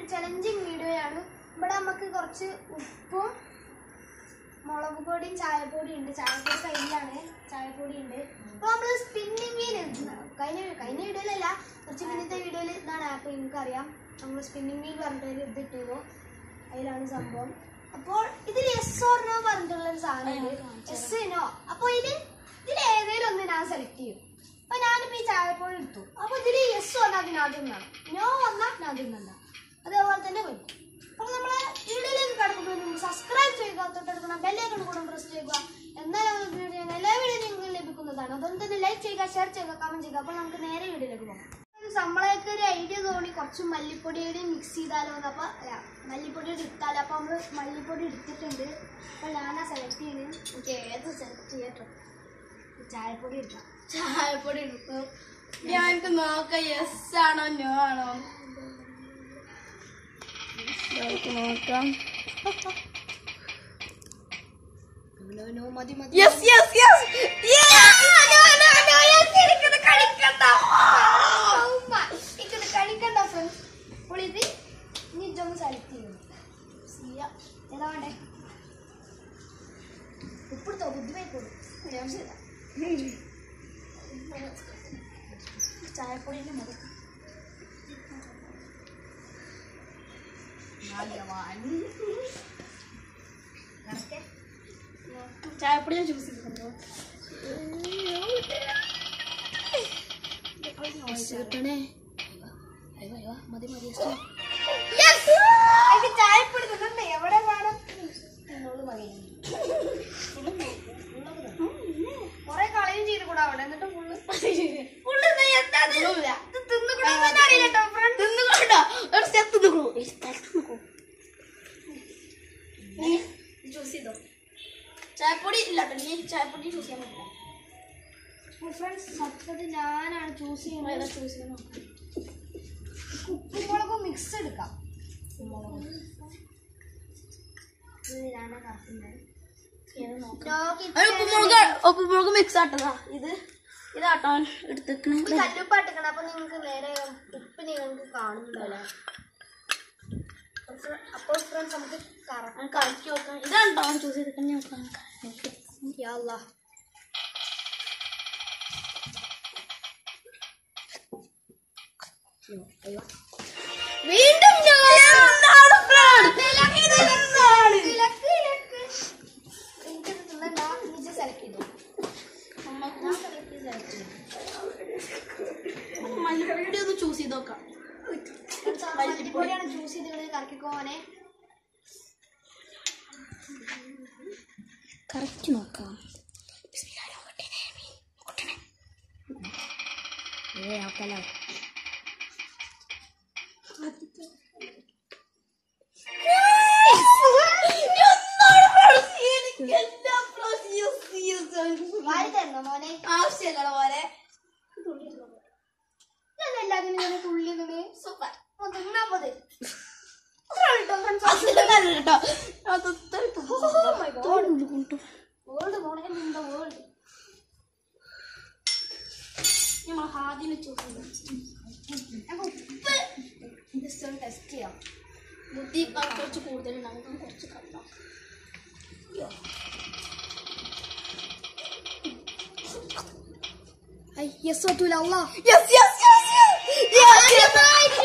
Challenging വീഡിയോയാണ് ഇവിടെ നമുക്ക് കുറച്ച് ഉപ്പും മുളക് പൊടിയും ചായപ്പൊടിയും ഉണ്ട് ചായപ്പൊടി കയ്യിലാണ് ചായപ്പൊടി ഉണ്ട് അപ്പൊ നമ്മള് സ്പിന്നിങ് വീൽ കഴിഞ്ഞ കഴിഞ്ഞ വീഡിയോയിലല്ല കുറച്ച് പിന്നത്തെ വീഡിയോയിൽ ഇതാണ് ആപ്പ് എനിക്കറിയാം നമ്മൾ സ്പിന്നിങ് വീൽ പറഞ്ഞിട്ട് ഇത് ഇട്ടിരുന്നു അതിലാണ് സംഭവം അപ്പോൾ ഇതിൽ എസ് ഓർ നോ പറഞ്ഞിട്ടുള്ള ഒരു സാധനമുണ്ട് എസ് നോ അപ്പോൾ ഇതിൽ ഇതിൽ ഏതെങ്കിലും ഒന്ന് ഞാൻ സെലക്ട് ചെയ്യും അപ്പൊ ഞാനിപ്പോ ഈ ചായപ്പൊടി എടുത്തു അപ്പൊ ഇതിൽ യെസ് വന്നാൽ അതിന് ആദ്യം വേണം നോ വന്നാൽ ഞാൻ തിന്നണ്ട അതേപോലെ തന്നെ വരും അപ്പൊ നമ്മള് വീഡിയോയിലേക്ക് കടക്കുന്നതിന് സബ്സ്ക്രൈബ് ചെയ്യുക തൊട്ടടുക്കുന്ന ബെല്ലൈക്കൺ കൂടെ പ്രസ് ചെയ്യുക എന്നാൽ നമുക്ക് വീഡിയോ ചെയ്യുന്ന എല്ലാ വീഡിയോ നിങ്ങൾക്ക് ലഭിക്കുന്നതാണ് അതുകൊണ്ട് തന്നെ ലൈക്ക് ചെയ്യുക ഷെയർ ചെയ്യുക കമന്റ് ചെയ്യുക അപ്പൊ നമുക്ക് നേരെ വീഡിയോയിലേക്ക് പോകാം നമ്മളൊക്കെ ഒരു ഐഡിയ തോന്നി കുറച്ച് മല്ലിപ്പൊടിയുടെ മിക്സ് ചെയ്താലോ എന്ന് അപ്പൊ അല്ല മല്ലിപ്പൊടിയുടെ ഇട്ടാലോ അപ്പൊ നമ്മള് മല്ലിപ്പൊടി എടുത്തിട്ടുണ്ട് അപ്പൊ ഞാനാ സെലക്ട് ചെയ്യുന്നത് എനിക്ക് ഏത് സെലക്ട് ചെയ്യട്ടോ ചായപ്പൊടി എടുക്കാം ചായപ്പൊടി എടുത്തു ഞാൻ എനിക്ക് നോക്കാം യെസ് ആണോ നോ ആണോ നോക്കാം നോ മതി മതി യെസ് യെസ് യെസ് കഴിക്കണ്ട എനിക്കത് കഴിക്കണ്ട ഫ്രണ്ട്സ് അപ്പോൾ ഇത് ഇനി ഇതൊന്ന് സെലക്ട് ചെയ്യണം ചെയ്യാം ഏതാ വേണ്ടേ ഉപ്പെടുത്തോ ബുദ്ധിമുട്ട് ഞാൻ ചെയ്താ ചായപ്പൊടിന്റെ മതി ചായപ്പൊടി ഞാൻ ചൂസ് ചെയ്തിട്ടുണ്ടോ കിട്ടണേ മതി മതി എനിക്ക് ചായപ്പൊടി തിന്നണ്ടേ എവിടെ വേണം കൊറേ കളയും ചെയ്ത് കൂടാ അവിടെ എന്നിട്ട് ഫുള്ള് ഫുള്ള് എന്താ അറിയില്ല തിന്നുകൊണ്ടോ ഒരു സ്റ്റെപ്പ് നിൽക്കൂ ചൂസ് ചെയ്തോ ചായപ്പൊടി ഇല്ല കേട്ടോ നീ ചായപ്പൊടി ചൂസ് ചെയ്യാൻ പറ്റില്ല ഫ്രണ്ട്സ് സത്യത്തിൽ ഞാനാണ് ചൂസ് ചെയ്യുന്നത് ഏതാ ചൂസ് ചെയ്യാൻ നോക്കാം ഉപ്പുമുളകും മിക്സ് എടുക്കാം ഉപ്പുമുളകും ഇത് ഞാനാ കറക്കുന്നത് ഏത് നോക്കാം നോക്കി ഉപ്പുമുളക് ഉപ്പുമുളക് മിക്സ് ആട്ടതാ ഇത് ഇതാട്ടോ എടുത്തേക്കണേ കല്ലുപ്പ് ഇട്ടിക്കണം അപ്പൊ നിങ്ങൾക്ക് നേരെ ഉപ്പ് നിങ്ങൾക്ക് കാണുന്നുണ്ടല്ലോ അപ്പോൾ ഫ്രണ്ട്സ് നമുക്ക് കറക്കാം കറക്കി നോക്കാം ഇതാണ്ടോ ചൂസ് ചെയ്തിട്ട് നോക്കാം യാല്ലാ വീണ്ടും എന്താണ് ഫ്രണ്ട് ഇലക്ക് ഇലക്ക് എനിക്കത് തിന്നണ്ട നിജ സെലക്ട് ചെയ്തു ഞാൻ സെലക്ട് ചെയ്ത് സെലക്ട് ചെയ്തു മല്ലിപ്പൊടി ഒന്ന് ചൂസ് ചെയ്ത് നോക്കാം മല്ലിപ്പൊടിയാണ് ചൂസ് ചെയ്ത് കറക്കിക്കോനെ കറക്റ്റ് നോക്കാം ഏ ആക്കല വാരി തരണോ മോനെ ആവശ്യമില്ല പോലെ ഞാൻ എല്ലാത്തിനും ഇങ്ങനെ തുള്ളി ഇങ്ങനെ സൂപ്പർ ഒന്ന് തിന്നാ മതി കേട്ടോ വേൾഡ് മോനെ നിന്റെ വേൾഡ് ഞങ്ങൾ ആദ്യം ചൂസ് ചെയ്തു നമുക്ക് ഉപ്പ് ജസ്റ്റ് ഒന്ന് ടെസ്റ്റ് ചെയ്യാം ബുദ്ധി ആ കുറച്ച് കൂടുതലുണ്ടാവും നമുക്ക് കുറച്ച് കണ്ടാം യെസ് ഒത്തൂല അള്ളാ യെസ് യെസ് യെസ്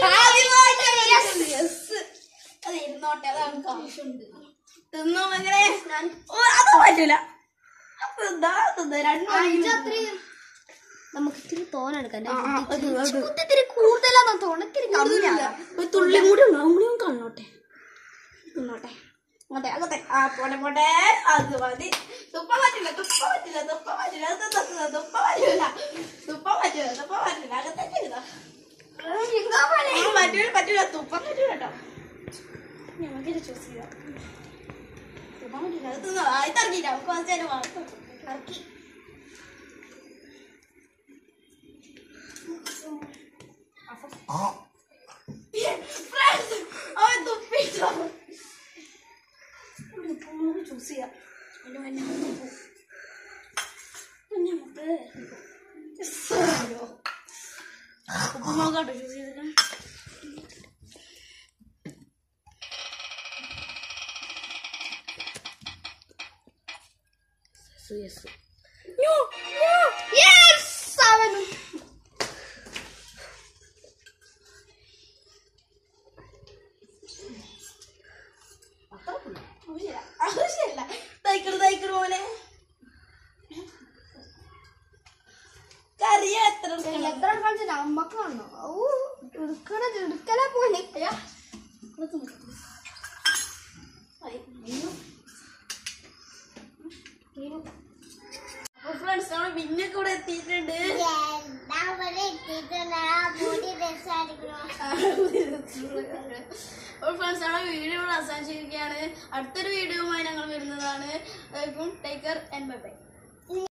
യെസ് അത് ഇരുന്നോട്ടെ അതാണ് ആവശ്യമുണ്ട് തിന്നോ എങ്ങനെ ഓ, അത് പറ്റില്ല അപ്പൊ എന്താ തിന്ന രണ്ട് അഞ്ച് അത്രയും നമുക്ക് ഇത്തിരി തോനെടുക്കാം ആ, ആ, അത്, അത്. ഇത്തിരി കൂടുതലാന്ന് തോന്നുന്നു ഇത്തിരി കൂടുതലില്ല. കമ്മിയാണ് ഒരു തുള്ളി കൂടി ഉണ്ടാവും കൂടി ഒന്ന് കണ്ണോട്ടെ തിന്നോട്ടെ അങ്ങോട്ടെ അങ്ങോട്ടെ ആ പോട്ടെ പോട്ടെ അത് മതി തുപ്പ പറ്റില്ല തുപ്പ പറ്റില്ല തുപ്പ പറ്റില്ല അത് തത്തുക തുപ്പ പറ്റില്ല തുപ്പ പറ്റില്ല തുപ്പ പറ്റില്ല അകത്തേക്ക് ഇരുന്നോ. ആ, പറ്റൂല പറ്റൂല തുപ്പ പറ്റൂല കേട്ടോ ഞങ്ങൾക്ക് ചൂസ് ചെയ്യാം തുപ്പ പറ്റില്ല അത് തിന്നോ ആ ഇതറിഞ്ഞില്ല നമുക്ക് കുറച്ച് നേരം വളർത്തും ഇറക്കി ഫ്രണ്ട്സ് അവൻ തുപ്പിട്ടോ ചൂസ് ചെയ്യാം അതിന്റെ മുന്നേ നമുക്ക് പിന്നെ നമുക്ക് ഉപ്പുമുളകാട്ടോ ചൂസ് ചെയ്തിട്ട് യെസ് യെസ് യെസ് അവനും ആവശ്യമില്ല ആവശ്യമില്ല തയ്ക്കണു തയ്ക്കണു മോനെ കറിയ എത്ര എടുക്കണം? എത്ര കളിച്ച നമ്മക്ക് കാണോ ഔ എടുക്കണ എടുക്കല പോലെ അയ്യോ. ഇവിടെ തിന്ന്. ആയി. അപ്പൊ ഫ്രണ്ട്സ് നമ്മൾ പിന്നെ കൂടെ എത്തിയിട്ടുണ്ട് അപ്പോൾ ഫ്രണ്ട്സ് നമ്മുടെ വീഡിയോ ഇവിടെ അവസാനിച്ചിരിക്കുകയാണ് അടുത്തൊരു വീഡിയോയുമായി ഞങ്ങൾ വരുന്നതാണ് ഇപ്പം ടേക്കർ ആൻഡ് ബൈ ബൈ